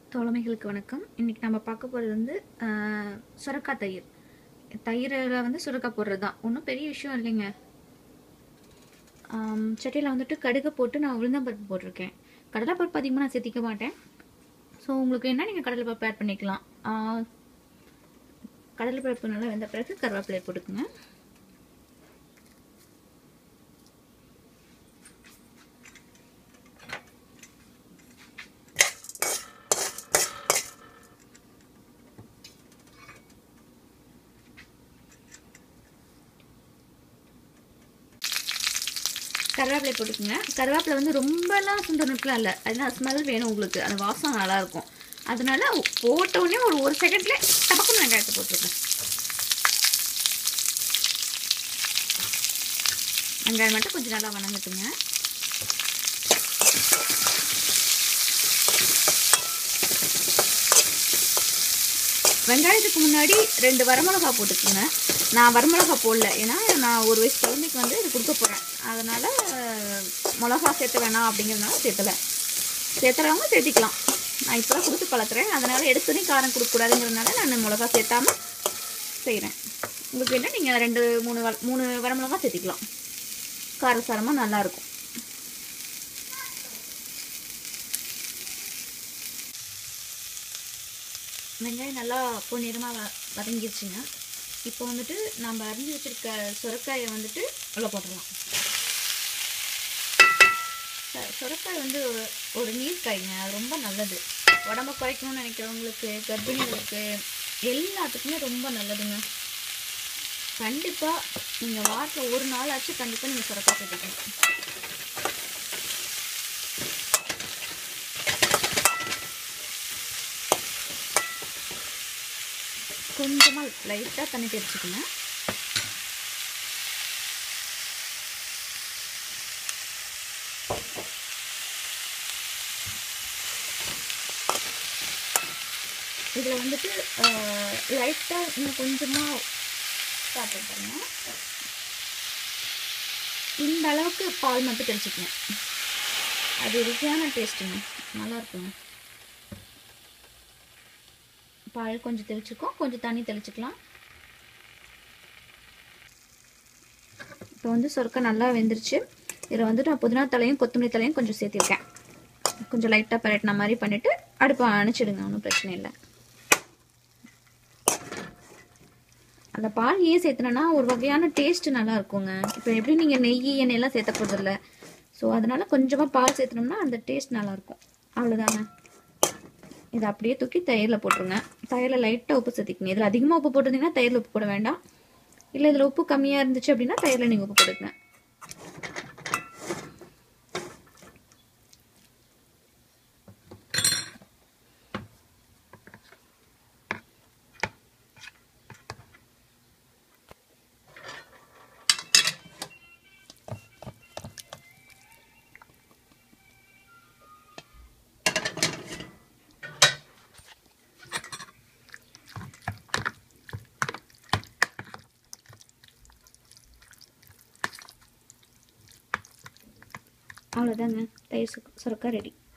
தோழமைகளுக்கு வணக்கம் இன்னைக்கு நம்ம பார்க்க போகிறது வந்து ஆஹ், சுரக்காய் தயிர் தயிரில் வந்து சுரக்காய் போடுறது தான் ஒன்றும் பெரிய விஷயம் இல்லைங்க ஆம், சட்டியில் வந்துட்டு கடுகு போட்டு நான் உளுந்தம்பருப்பு போட்டிருக்கேன் கடலைப்பருப்பு அதிகமாக நான் சேர்த்திக்க மாட்டேன் ஸோ உங்களுக்கு என்ன நீங்கள் கடலைப்பருப்பு ஆட் பண்ணிக்கலாம் ஆஹ், கடலைப்பருப்பு நல்லா வெந்த பிறகு கருவேப்பிலை போட்டுக்குங்க கருவேப்பிலை போட்டுக்கோங்க கருவேப்பிலை வந்து ரொம்பலாம் சுண்டணுட்டுலாம் இல்லை அதனால ஸ்மெல் வேணும் உங்களுக்கு அந்த வாசம் நல்லா இருக்கும் அதனால போட்ட உடனே ஒரு ஒரு செகண்ட்ல டபக்குன்னு வெங்காயத்தை போட்டுருக்கேன் வெங்காயம் மட்டும் கொஞ்சம் நல்லா வணங்கட்டுங்க வெங்காயத்துக்கு முன்னாடி ரெண்டு வரமிளகா போட்டுக்கோங்க நான் வரமிளகா போடல ஏன்னா நான் ஒரு வயசு குழந்தைக்கு வந்து இது கொடுக்க போகிறேன் அதனால் மிளகா சேர்த்த வேணாம் அப்படிங்கிறதுனால சேர்த்தலை சேர்த்துறவங்க சேர்த்திக்கலாம் நான் இப்போ தான் கொடுத்து பழக்கிறேன் அதனால் எடுத்தோடனே காரம் கொடுக்கக்கூடாதுங்கிறதுனால நான் மிளகா சேர்த்தாம செய்கிறேன் உங்களுக்கு என்ன நீங்கள் ரெண்டு மூணு வ மூணு வரமிளகா சேர்த்திக்கலாம் காரசாரமாக நல்லாயிருக்கும் வெங்காயம் நல்லா பொன்னிறமாக வ வதங்கிருச்சுங்க இப்போ வந்துட்டு நம்ம அரிஞ்சு வச்சிருக்க சுரக்காயை வந்துட்டு உள்ள போட்டுடலாம் ச- சுரக்காய் வந்து ஒரு ஒரு நீர்க்காய்ங்க அது ரொம்ப நல்லது உடம்ப குறைக்கணும்னு நினைக்கிறவங்களுக்கு கர்ப்பிணிகளுக்கு எல்லாத்துக்குமே ரொம்ப நல்லதுங்க கண்டிப்பாக நீங்கள் வாரத்தில் ஒரு நாளாச்சும் கண்டிப்பாக நீங்கள் சுரக்காய் சேர்த்துக்கணும் கொஞ்சமாக லைட்டாக தண்ணி தெளிச்சுக்கோங்க இதில் வந்துட்டு லைட்டாக இன்னும் கொஞ்சமாக சாப்பிட்டுருங்க இந்த அளவுக்கு பால் மட்டும் தெளிச்சுக்கங்க அது ருசியான டேஸ்ட்டுங்க நல்லா இருக்குங்க பால் கொஞ்சம் தெளிச்சுக்கோ கொஞ்சம் தண்ணி தெளிச்சுக்கலாம் இப்போ வந்து சொருக்கா நல்லா வெந்துருச்சு இதில் வந்து நான் புதினா தலையும் கொத்தமல்லி தலையும் கொஞ்சம் சேர்த்திருக்கேன் கொஞ்சம் லைட்டாக பரட்டின மாதிரி பண்ணிவிட்டு அடுப்பை அணைச்சிடுங்க ஒன்றும் பிரச்சனை இல்லை அந்த பால் ஏன் சேர்த்துனேன்னா ஒரு வகையான டேஸ்ட் நல்லா இருக்குங்க இப்போ எப்படி நீங்கள் நெய் எண்ணெயெல்லாம் சேர்த்த போகிறதில்ல ஸோ அதனால கொஞ்சமாக பால் சேர்த்துனோம்னா அந்த டேஸ்ட் நல்லாயிருக்கும் அவ்வளோதாங்க இதை அப்படியே தூக்கி தயிரில் போட்டுருங்க தயிரில் லைட்டாக உப்பு சேர்த்திக்கங்க இதில் அதிகமாக உப்பு போட்டிருந்தீங்கன்னா தயிரில் உப்பு போட வேண்டாம் இல்லை இதில் உப்பு கம்மியாக இருந்துச்சு அப்படின்னா தயிரில் நீங்கள் உப்பு போட்டுக்கங்க அவ்வளோதாங்க தயிர் சுக்கு சுரக்கா ரெடி